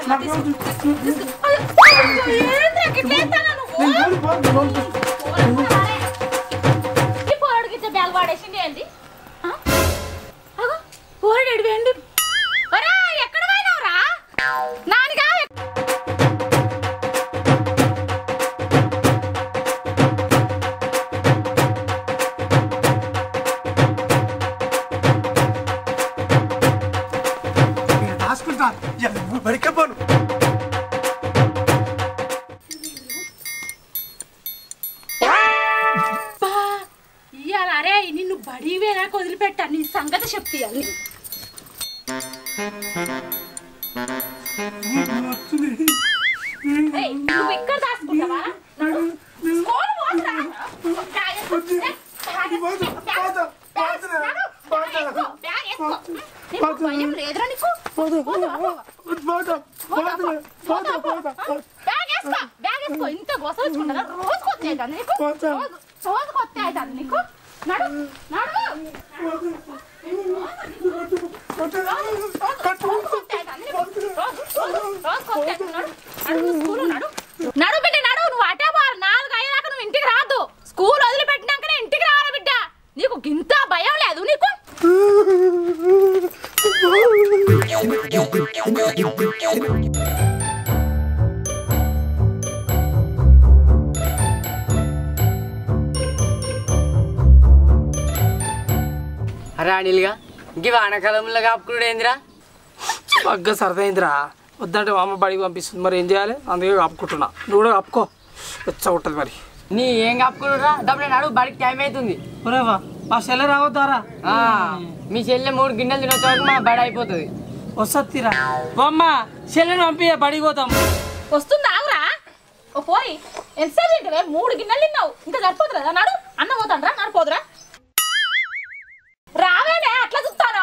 ఈ పోరాడికి ఇచ్చే బ్యాగ్ వాడేసింది ఏంది ఆ? అగో, పోరాడు ఎడిపోయిండు ఒరా ఎక్కడ పోయినావురా నానిగా రాసుకుంటా బడికపోను ఇయ్యాల అరే నిన్ను బడి వేరాక వదిలిపెట్టా నీ సంగతి చెప్తాను నువ్వు ఇక్కడ దాచుకుంటావా నడు. స్కూల్ పోతురా. బ్యాగ్ వేసుకో. ఏ, బ్యాగ్ వేసుకో. బ్యాగ్ వేసుకో. బ్యాగ్ వేసుకో. నడు. బ్యాగ్ వేసుకో. బ్యాగ్ వేసుకో. నీకు భయం లేదురా నీకు? పోదు, అబ్బో. బ్యాగ్ వేసుకో. బ్యాగ్ వేసుకో. ఇంత గొస వచ్చుకుంటారా? రోజుకు వచ్చే అవుతుంది నీకు? రోజు- రోజుకు వచ్చే అవుతుంది నీకు? నడు. నడు. రోజుకు వచ్చే అవుతుంది నీకు? రోజు- రోజు- రోజుకు వచ్చే అవుతుంది. నడు. నడు, నువ్వు స్కూలు నడు. నడు బిడ్డ నడు నువ్వు అటే పో నాలుగు అయ్యేదాకా నువ్వు ఇంటికి రాదు స్కూల్ వదిలిపెట్టినాకనే ఇంటికి రావాలి బిడ్డ నీకు గింత భయం లేదు నీకు అరే అనిల్గా ఇంక వానాకాలంలో కాపుకుడు ఏందిరా పగ్గ సరదైందిరా వద్దంటే మా అమ్మ బడికి పంపిస్తుంది మరి ఏం చేయాలి అందుకే కప్పుకుంటున్నా నువ్వు కూడా కప్పుకో వెచ్చ ఉంటుంది మరి నీ ఏం కాపుకుడురా డబ్బులు నడువు బడికి టైం అవుతుంది ఒరేవా మా చెల్లె రావద్దారా ఆ, మీ చెల్లె మూడు గిన్నెలు తినొచ్చే వరకు మన బడి అయిపోతుంది వస్తీరా అమ్మ చెల్లెని పంపి బడికి పోతాం వస్తుందా ఆగురా ఓ పోయి ఎంతసేపు తింటే మూడు గిన్నెలు తిన్నావు ఇంకా సరిపోతురా నాడు అన్న పోతాండ్రా నాడు పోదురా రావేనే అట్లా చూస్తాను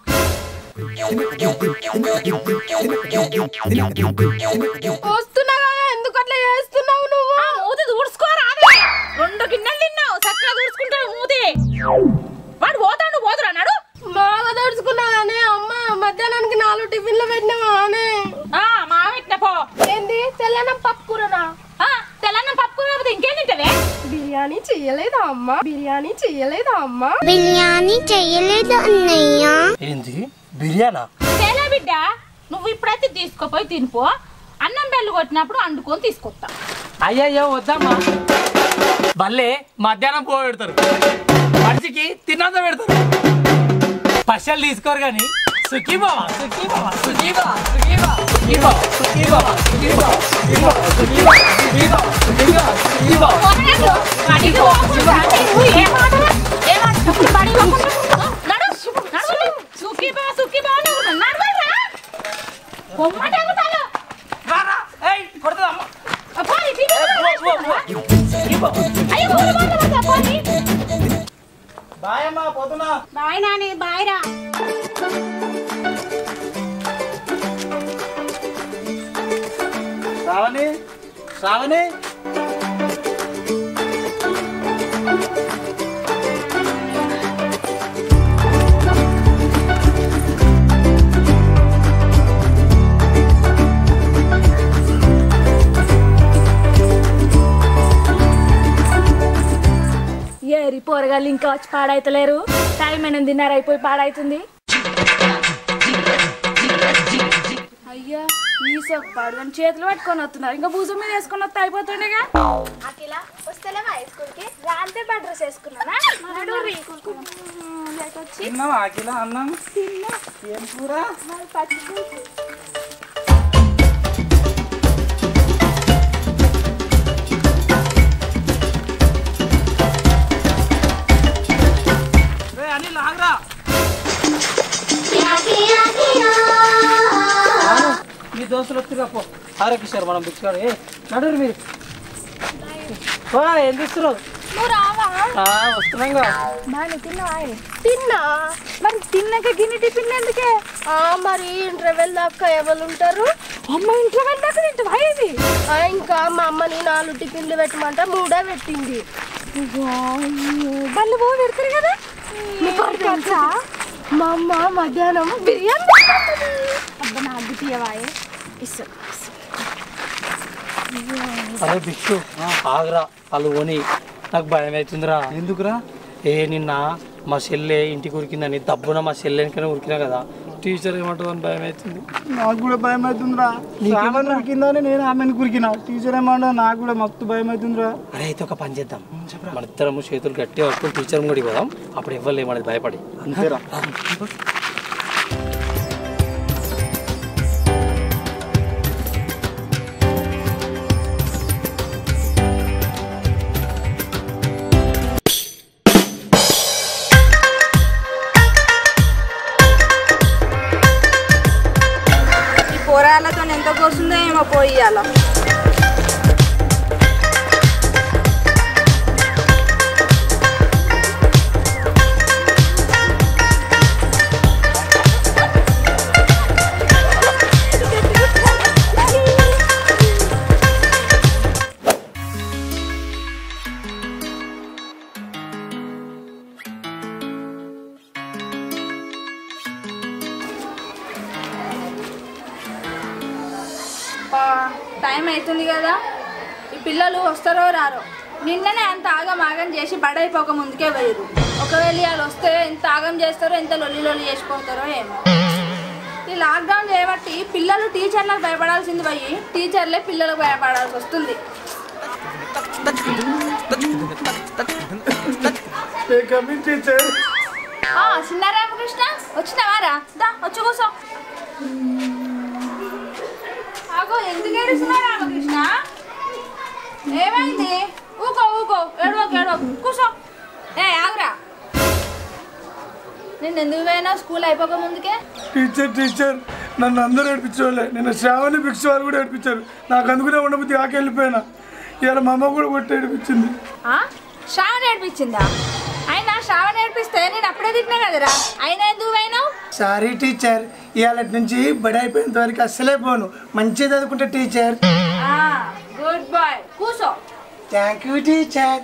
వస్తున్నా కదా ఎందుకు అట్లా చేస్తున్నావు నువ్వు మూతి దూడ్చుకోరాదే రెండు గిన్నెలు తిన్నావు చక్కగా దూడ్చుకుంటావు మూతి వాడు పోతాడు పోదురా నాడు బాగా దడుచుకున్నా కానీ అమ్మ మధ్యాహ్నానికి నాలుగు టిఫిన్లు పెట్టినావా అని ఆ, మా పెట్టిన పో ఏంది తెల్లనం పప్పు కూరనా ఆ, తెలంగాణ పప్పు కాకపోతే ఇంకేం తింటవే బిర్యానీ చెయ్యలేదా అమ్మ బిర్యానీ చెయ్యలేదా అమ్మ బిర్యానీ చెయ్యలేదు అన్నయ్య ఏంది బిర్యానా తేలే బిడ్డ నువ్వు ఇప్పుడైతే తీసుకోపోయి తినిపో అన్నం బెల్లు కొట్టినప్పుడు వండుకొని తీసుకొస్తా అయ్యయ్యో వద్దామా భలే మధ్యాహ్నం పో పెడతారు మనిషికి తిన్నంత పెడతారు పైసలు తీసుకోరు కానీ సుఖీ బావా సుఖీ బావా సుఖీ బావా సుఖీ బావా సుఖీ బావా సుఖీ బావా సుఖీ బావా సుఖీ బావా సుఖీ బావా సుఖీ బావా సుఖీ బావా సుఖీ బావా కొనలేదు. బడికి పోకుండా నువ్వు ఏం ఆటరా? ఏం ఆట? ఇప్పుడు బడికి పోకుండా నడు. నడు. సుఖీ బా, సుఖీ బా అని ఉన్నాడు. నడవరా? బొమ్మట ఎగుతాను. రారా ఏయ్ కొడతా అమ్మ అబ్బా, ఈ టీవీ కూడా వేసుకుంటున్నావా? అయ్యో, ఊరు మాట వద్దా, పోనీ. బాయ్ అమ్మా పోతున్నా బాయ్ నాని బాయ్ రా శ్రావణి శ్రావణి ఏరి పోరగాళ్ళు ఇంకా వచ్చి పాడైతలేరు టైం ఎనిమిదిన్నర అయిపోయి పాడైతుంది అయ్యా ఈ సొప్పాడు అని చేతులు పట్టుకొని వస్తున్నారు ఇంకా భూజం మీద వేసుకొని వస్తే అయిపోతుండేగా అఖిల వస్తలేవా స్కూల్కి రాంతే డ్రెస్ వేసుకున్నానా తిన్నావా అఖిల అన్నం ఏం కూర రే అనిల్ ఆగ్రా మీ దోస్తులు వస్తుగా పో ఆరోగ్యశారు మనం బిచ్చుకాడు ఏ నడురు మీరు ఓ, ఏం తీస్తున్నావు నువ్వు రావా ఆ, వస్తున్నాంగా బాగా తిన్నావా తిన్నా మరి తిన్నాక గిన్నె టిఫిన్ ఎందుకే మరి ఇంటర్వెల్ దాకా ఎవరు ఉంటారు అమ్మ ఇంటర్వెల్ దాకా తింటావా ఇది ఆ, ఇంకా మా అమ్మని నాలుగు టిఫిన్లు పెట్టమంటే మూడే పెట్టింది వాళ్ళు పో పెడతారు కదా తెలుసా మా అమ్మ మధ్యాహ్నం బిర్యానీ అబ్బా నాకు తీయవాయే ఇస్తాను అరే బిక్షు ఆగరా వాళ్ళు కొని నాకు భయం అవుతుందిరా ఎందుకురా ఏ నిన్న మా చెల్లె ఇంటికి ఉరికిందని దబ్బున మా చెల్లె వెనకనే ఉరికినా కదా టీచర్ ఏమంటుందని భయం అవుతుంది నాకు కూడా భయం అవుతుందిరా శ్రావణ్ ఉరికిందని నేను ఆమెను కురికినా టీచర్ ఏమన్నా నాకు కూడా మస్తు భయం అవుతుందిరా అరే అయితే ఒక పని చేద్దాం మన ఇద్దరము చేతులు గట్టిగా పట్టుకుని టీచర్ కూడా పోదాం అప్పుడు ఇవ్వలే మనది భయపడి అంతేరా ఈ పోరాళ్ళతో ఎంత కోస్తుందో ఏమో పోయి అలా టైం అవుతుంది కదా ఈ పిల్లలు వస్తారో రారో నిన్ననే అంత ఆగం ఆగం చేసి బడైపోక ముందుకే పోయారు ఒకవేళ వాళ్ళు వస్తే ఎంత ఆగం చేస్తారో ఎంత లొల్లి లొల్లి చేసిపోతారో ఏమో ఈ లాక్డౌన్ చేయబట్టి పిల్లలు టీచర్లకు భయపడాల్సింది పోయి టీచర్లే పిల్లలకు భయపడాల్సి వస్తుంది టీచర్ ఆ, చిన్నారామకృష్ణ వచ్చినావా రా దా వచ్చి కూసో ఆగో ఎందుకు ఏడుస్తున్నావు రామకృష్ణ ఏమైంది ఊకో ఊకో ఏడవకు ఏడవకు కూసో ఏ ఆగురా నేను ఎందుకు పోయినా స్కూల్ అయిపోక ముందుకే టీచర్ టీచర్ నన్ను అందరూ ఏడిపించేవాళ్ళే నేను శ్రావణి భిక్ష వాళ్ళు కూడా ఏడిపించారు నాకు అందుకునే ఉండబుద్ధి ఆకి వెళ్ళిపోయినా ఇవాళ మా అమ్మ కూడా కొట్టి ఏడిపించింది ఆ? శ్రావణ ఏడిపించిందా అయినా శ్రావణ ఏడిపిస్తే నేను అప్పుడే తిట్టినా కదరా అయినా ఎందుకు పోయినావు సారీ టీచర్ ఇవాళ నుంచి బడి అయిపోయేంత వరకు అస్సలే పోను మంచిగా చదువుకుంటా టీచర్ గుడ్ బాయ్ కూసో థ్యాంక్ యూ టీచర్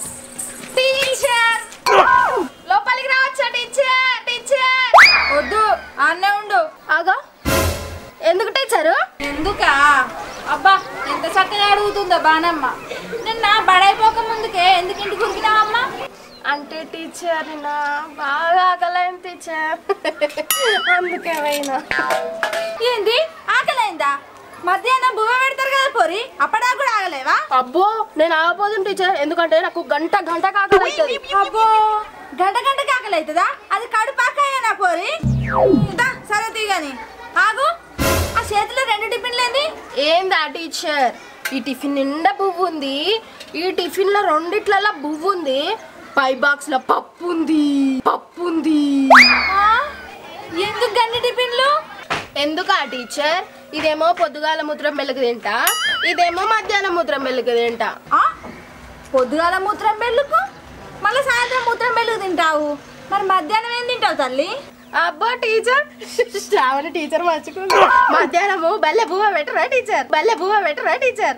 టీచర్ లోపలికి రావచ్చా టీచర్ టీచర్ వద్దు అన్నే ఉండు ఆగా ఎందుకు టీచరు ఎందుకా అబ్బా ఎంత చక్కగా అడుగుతుందో బానమ్మ నిన్న బడైపోక ముందుకే ఎందుకు ఇంటికి ఉరికినావమ్మా అంటే టీచర్ నిన్న బాగా ఆకలైంది టీచర్ అందుకే పోయినా ఏంది ఆకలైందా మధ్యాహ్నం బువ్వ పెడతారు కదా పోరి అప్పడా కూడా ఆగలేవా అబ్బో నేను ఆగపోతుంది టీచర్ ఎందుకంటే నాకు గంట గంట ఆకలి అవుతుంది అబ్బో గంట గంటకి ఆకలి అవుతుందా అది కడుపాకాయనా పోరి దా, సరే తీగని ఆగు ఆ చేతిలో రెండు టిఫిన్లు ఏంది ఏందా టీచర్ ఈ టిఫిన్ నిండా పువ్వు ఉంది ఈ టిఫిన్ లో రెండిట్లలో పువ్వు ఉంది పై బాక్స్ లో పప్పు ఉంది పప్పు ఉంది ఆ? ఎందుకు గన్ని టిఫిన్లు ఎందుకా టీచర్ ఇదేమో పొద్దుగాల ముద్రం మెలుగు తింటా ఇదేమో మధ్యాహ్నం ముద్రం మెలుగు తింటా ఆ? పొద్దుగాల మూత్రం బెల్లుకు మళ్ళీ సాయంత్రం మూత్రం బెల్లుకు తింటావు మరి మధ్యాహ్నం ఏం తింటావు తల్లి అబ్బో టీచర్ శ్రావణ టీచర్ మర్చుకుంది మధ్యాహ్నము బల్లె పువ్వ పెట్టరా టీచర్ బల్లె పువ్వ పెట్టరా టీచర్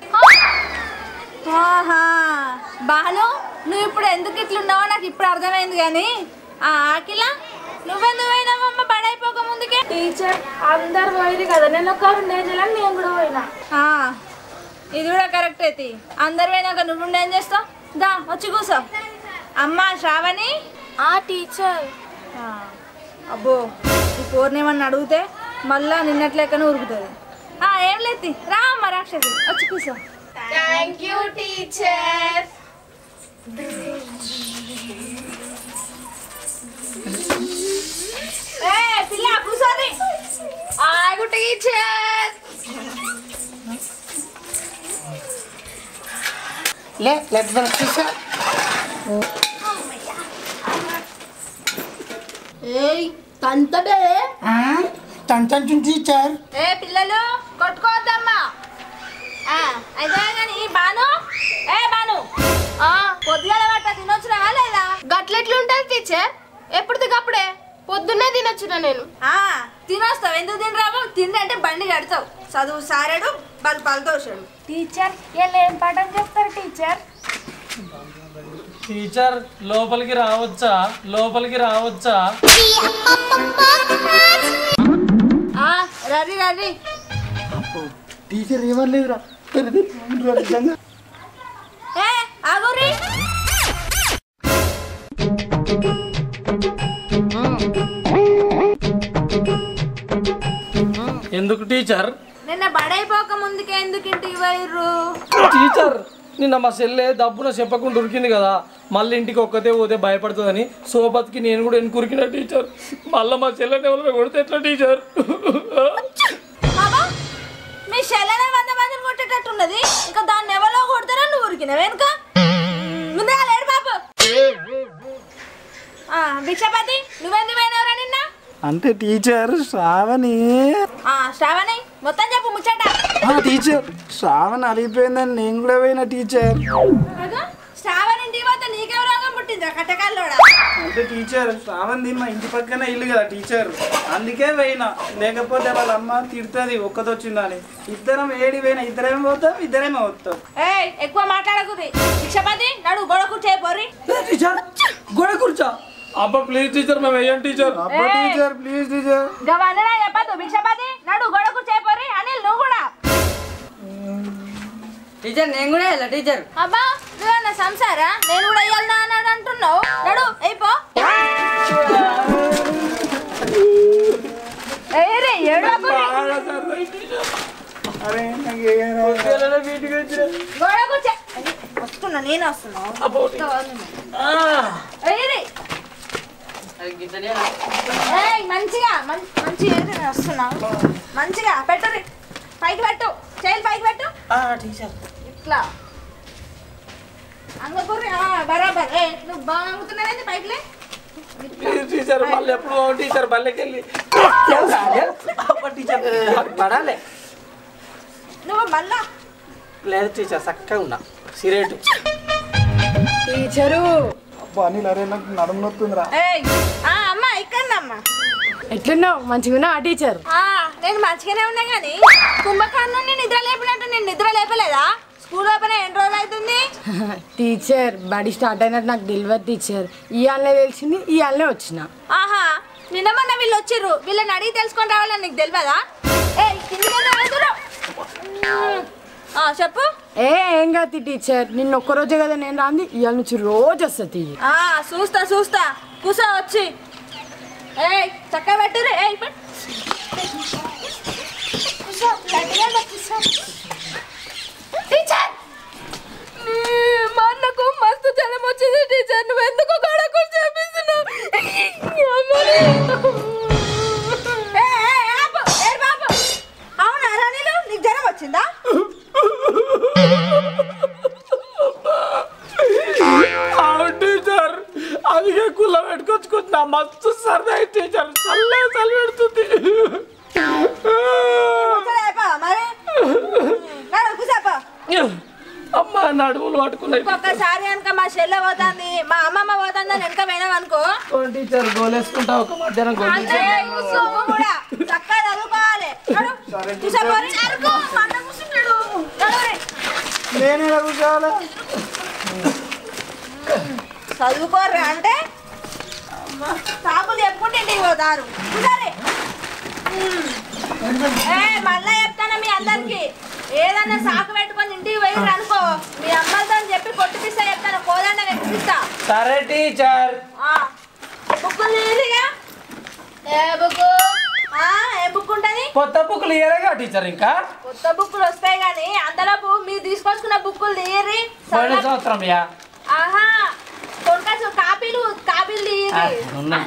ఆహా బాను నువ్వు ఇప్పుడు ఎందుకు ఇట్లున్నావో నాకు ఇప్పుడు అర్థమైంది కానీ ఆ ఆకిల నువ్వెందుకు పోయినావమ్మ బడైపోక ముందుకే టీచర్ అందరు పోయింది కదా నేను ఒక రెండు నెలలు నేను కూడా పోయినా ఆ, ఇది కూడా కరెక్ట్ అయితే అందరు పోయినాక నువ్వు ఏం చేస్తావు దా వచ్చి కూసో అమ్మా శ్రావణి ఆ టీచర్ ఆ, అబ్బో ఈ పూర్ణిమని అడిగితే మళ్ళా నిన్నట్లేకనే ఉరుకుతుంది ఆ, ఏం లేదు రా అమ్మ రాక్షసి వచ్చి కూసో థ్యాంక్ యూ టీచర్ ఏ పిల్ల కూసోది ఆగు టీచర్ లే లెట్ టీచర్ ఏయ్ తంతడే తంచు టీచర్ ఏ పిల్లలు కొట్టుకోవద్దమ్మా ఆ, అయితే కానీ బాను ఏ బాను ఆ పొద్దుగాల పట్ట తినొచ్చినావా లేదా గట్లెట్లుంటది టీచర్ ఎప్పుడు అప్పుడే పొద్దున్నే తినొచ్చిన నేను ఆ, తినొస్తావు ఎందుకు తినరావు తిందంటే బండి కడతావు చదువు సారాడు బల్ పలతోసాడు టీచర్ వీళ్ళు ఏం పాఠం చెప్తారు టీచర్ టీచర్ లోపలికి రావచ్చా లోపలికి రావచ్చా ఆ, రరి రరి టీచర్ ఏమనలేదురా నిజంగా ఏ ఆగురి ఎందుకు టీచర్ నిన్న బడైపోక ముందుకే ఎందుకు ఇంటికి పోయిర్రు టీచర్ నిన్న మా సెల్లే దబ్బున చెప్పకుండా ఉరికింది కదా మళ్ళీ ఇంటికి ఒక్కతే పోతే భయపడుతుందని సోపత్కి నేను కూడా ఎన్నుకురికిన టీచర్ మళ్ళీ మా చెల్లెని ఎవరైనా కొడితే ఎట్లా టీచర్ బాబా మీ చెల్లెనే వంద మందిని కొట్టేటట్టున్నది ఇంకా దాన్ని ఎవరో కొడతారా నువ్వు ఉరికిన వెనుక ముందుగా లేడు బాబు ఆ, భిక్షపతి నువ్వెందుకు పోయినవరా నిన్న అంటే టీచర్ శ్రావణి ఆ, శ్రావణి మొత్తం చెప్పు ముచ్చట ఆ, టీచర్ శ్రావణి అలిగిపోయిందని నేను కూడా పోయిన టీచర్ అగో, శ్రావణి ఇంటికి పోతే నీకేం రోగం పుట్టిందిరా కట్టకాల్లోడా అంటే టీచర్ శ్రావణి మా ఇంటి పక్కన ఇల్లు కదా టీచర్ అందుకే పోయినా లేకపోతే వాళ్ళ అమ్మ తిడుతుంది ఒక్కదొచ్చిందని ఇద్దరం ఏడి పోయినా ఇద్దరేమో పోతాం ఇద్దరేమో వస్తాం ఏయ్ ఎక్కువ మాట్లాడకుది భిక్షపతి నడు గొడవ కూర్చోయి పోర్రి టీచర్ గోడ కూర్చో అబ్బా ప్లీజ్ టీచర్ మేము వేయం టీచర్ అబ్బా టీచర్ ప్లీజ్ టీచర్ గవర్నరా చెప్పదు భిక్షపతి నడు గొడవ కూర్చోయి పోర్రి అనిల్ నువ్వు కూడా టీచర్ నేను కూడా వెళ్ళా టీచర్ అబ్బా నువ్వన్నా సంసారా నేను కూడా వెళ్దా అన్నాడు అంటున్నావు నడు అయిపో ఏరే ఏడు అరే నాకు ఏం రాదు. గొడవ కూర్చో వస్తున్నా నేను వస్తున్నావు ఏరే ఏయ్ మంచిగా మం- మంచిగా ఏరే నేను వస్తున్నా మంచిగా పెట్టరు పైకి పెట్టు చేయి పైకి పెట్టు ఇట్లా అంగకూరి బరాబర్ ఏ నువ్వు బాగా అంగుతున్నావేంది పైకి లే ప్లీజ్ టీచర్ మళ్ళీ ఎప్పుడు టీచర్ బల్లెకి వెళ్ళి అబ్బా టీచర్ పడాలి నువ్వు మళ్ళా లేదు టీచర్ చక్కగా ఉన్నా సిరేటు టీచరు అబ్బా అనిల్ అరే నాకు నడుము నొత్తుందిరా ఏయ్ ఆ అమ్మ ఇక్కడమ్మా ఎట్లున్నావు మంచిగా ఆ టీచర్ ఆ నేను మంచిగానే ఉన్నా కానీ కుంభకర్ణ నుండి నిద్ర లేపినట్టు నేను నిద్ర లేపలేదా స్కూల్ ఓపెన్ ఎన్ని రోజులు అవుతుంది టీచర్ బడి స్టార్ట్ అయినట్టు నాకు డెలివరీ టీచర్ ఇవాళనే తెలిసింది ఇవాళనే వచ్చిన ఆహా నిన్న మొన్న వీళ్ళు వచ్చిర్రు వీళ్ళని అడిగి తెలుసుకొని రావాలని నీకు తెలియదా ఏ కింద ఆ చెప్పు ఏ ఏం కాదు టీచర్ నిన్న ఒక్కరోజే కదా నేను రాంది ఇవాళ నుంచి రోజు వస్తుంది ఆ చూస్తా చూస్తా కూసో వచ్చి ఏయ్ చక్క పెట్టురు ఏయ్ పెట్టు కూసో, గట్టిగా పెట్టు, కూసో. టీచర్ మా అన్నకు మస్తు జనం వచ్చింది టీచర్ నువ్వు ఎందుకు గొడవకు చేపిస్తున్నావు అవునా రాణిలు నీకు జ్వరం వచ్చిందా అవును టీచర్ అందుకే కుల్ల పెట్టుకొచ్చుకుంటున్నా మస్తు సరదా టీచర్ చల్ల చల్ల పెడుతుంది కూర్చోలేపా మరి నడు, కూర్చోపో అమ్మ నడుములు పట్టుకున్నాయి ఒక్కసారి కనుక మా చెల్లె పోతుంది మా అమ్మమ్మ పోతుంది అని వెనక పోయినాం అనుకో టీచర్ గోలేసుకుంటా ఒక మధ్యాహ్నం గోల్ అంటే నువ్వు కూడా చక్కగా చదువుకోవాలి నడు, కూర్చోపోరి. జరుగు, మా అన్న కూర్చుంటాడు. నడువురి. నేనే కూర్చోవాలా చదువుకోర్రా అంటే సాకులు చెప్పుకుంటే ఇంటికి పోతారు కూర్చోరి. ఏ మళ్ళా చెప్తాను మీ అందరికి ఏదన్నా సాకు పెట్టుకొని ఇంటికి పోయి అనుకో మీ అమ్మలతో చెప్పి కొట్టిపిస్తా చెప్తాను కోదండ ఎక్కిపిస్తా సరే టీచర్ ఆ, బుక్కులు తీసిగా ఏ బుక్ ఆ, ఏ బుక్ ఉంటది కొత్త బుక్లు ఇయరేగా టీచర్ ఇంకా కొత్త బుక్కులు వస్తాయి కానీ అందులోపు మీరు తీసుకొచ్చుకున్న బుక్కులు తీయరి పోయిన సంవత్సరం యా ఆహా కొనుకొచ్చు కాపీలు కాపీలు తీయరి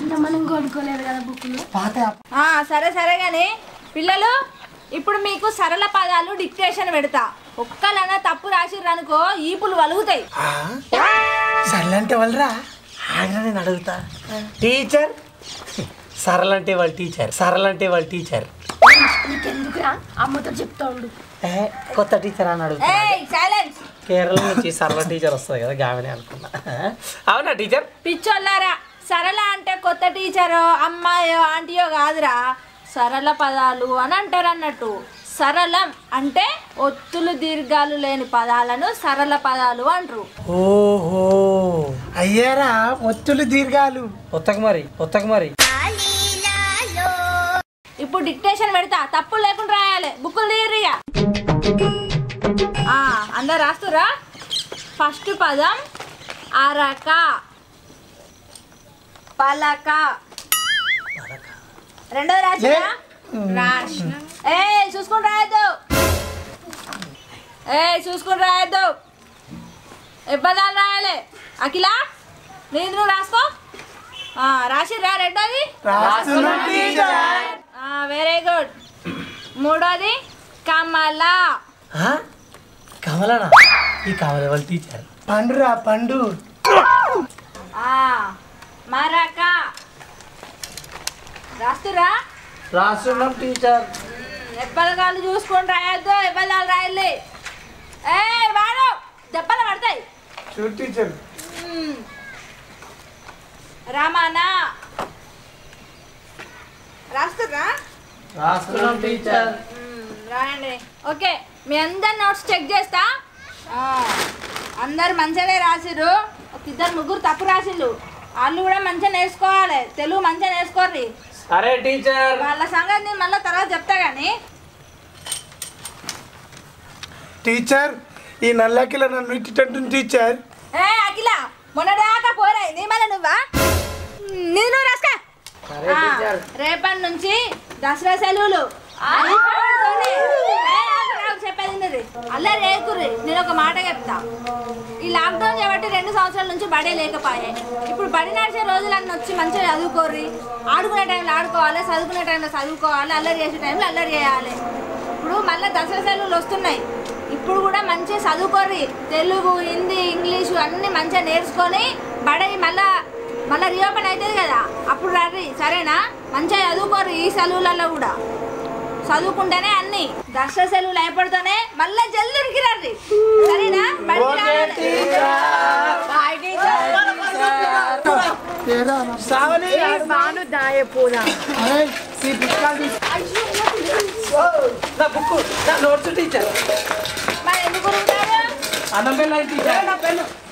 ఆ, సరే సరే కానీ పిల్లలు ఇప్పుడు మీకు సరళ పదాలు డిక్టేషన్ పెడతా ఒక్కలన్నా తప్పు రాసిర్రు అనుకో ఈపులు వలుగుతాయి సరళంటే వాళ్ళరా ఆగ్రా నేను అడుగుతా టీచర్ సరళంటే వాళ్ళ టీచర్ సరళంటే వాళ్ళ టీచర్ ఏ, కొత్త టీచర్ అని అడుగుతా ఏయ్ సైలెన్స్ కేరళ నుంచి సరళ టీచర్ వస్తుంది కదా గావనే అనుకున్నా అవునా టీచర్ పిచ్చోళ్ళారా సరళ అంటే కొత్త టీచరో అమ్మాయో ఆంటీయో కాదురా సరళ పదాలు అని అంటారు అన్నట్టు సరళం అంటే ఒత్తులు దీర్ఘాలు లేని పదాలను సరళ పదాలు అంటారు ఓహో అయ్యారా ఒత్తులు దీర్ఘాలు ఒత్తకు మరి ఒత్తకు మరి ఇప్పుడు డిక్టేషన్ పెడతా తప్పులు లేకుండా రాయాలి బుక్కులు తీయరిగా ఆ, అందరు రాస్తురా ఫస్ట్ పదం అరక పలక రెండోది రాసిరా రాసిన ఏ చూసుకుని రాయద్దు ఏ చూసుకుని రాయద్దు ఇబ్బందాలు రాయాలి అఖిల నేను నువ్వు రాసుకో ఆ, రాసిర్రా రెండోది రాస్తున్నాం టీచర్ వెరీ గుడ్ మూడోది కమల కమలనా ఈ కమల ఎవరు టీచర్ పండురా పండు ఆ, మరక రాస్తురా రాస్తున్నాం టీచర్ ఎప్పలగాళ్ళు చూసుకొని రాయొద్దు ఎప్పలాలు రాయాలి ఏ వాడు దెబ్బలు పడతాయి చూడు టీచర్ మ్మ్. రమణ రాస్తురా రాస్తున్నాం టీచర్ మ్మ్, రాయండి ఓకే మీ అందరి నోట్స్ చెక్ చేస్తా ఆ, అందరు మంచిగానే రాసిర్రు ఒక ఇద్దరు ముగ్గురు తప్పు రాసిర్రు వాళ్ళు కూడా మంచిగా నేర్చుకోవాలి తెలుగు మంచిగా నేర్చుకోర్రి సరే టీచర్ వాళ్ళ సంగతి నేను మళ్ళీ తర్వాత చెప్తా కానీ టీచర్ ఈ నల్లకిల నన్ను ఇట్టింటుంది టీచర్ ఏ అఖిల మొన్నదాకా పోరాయింది మళ్ళీ నువ్వా నేను నువ్వు రాస్కా ఆ, రేపటి నుంచి దసరా సెలవులు అయిపోవడంతోనే. ఏ, ఆగు, ఆగు, చెప్పేది వినండి. అల్లే రేకుర్రి నేను ఒక మాట చెప్తా ఈ లాక్డౌన్ చేయబట్టి రెండు సంవత్సరాల నుంచి బడే లేకపోయాయి ఇప్పుడు బడి నడిచే రోజులన్నీ వచ్చి మంచిగా చదువుకోర్రి ఆడుకునే టైంలో ఆడుకోవాలి చదువుకునే టైంలో చదువుకోవాలి అల్లరి చేసే టైంలో అల్లరి చేయాలి ఇప్పుడు మళ్ళీ దసరా సెలవులు వస్తున్నాయి ఇప్పుడు కూడా మంచిగా చదువుకోర్రి తెలుగు హిందీ ఇంగ్లీషు అన్నీ మంచిగా నేర్చుకొని బడై మళ్ళా మళ్ళీ రీఓపెన్ అవుతుంది కదా అప్పుడు రండి సరేనా మంచిగా చదువుకోరు ఈ సెలవులలో కూడా చదువుకుంటేనే అన్ని దసరా సెలవులు అయిపోతూనే మళ్ళీ జల్ది ఉరికి రండి సరేనా బడికి రావాలి. Bye teacher. సావని నా బుక్ నా నోట్స్ టీచర్ మరి ఎందుకు ఉరుకుతారు? అన్నం పెళ్ళి టీచర్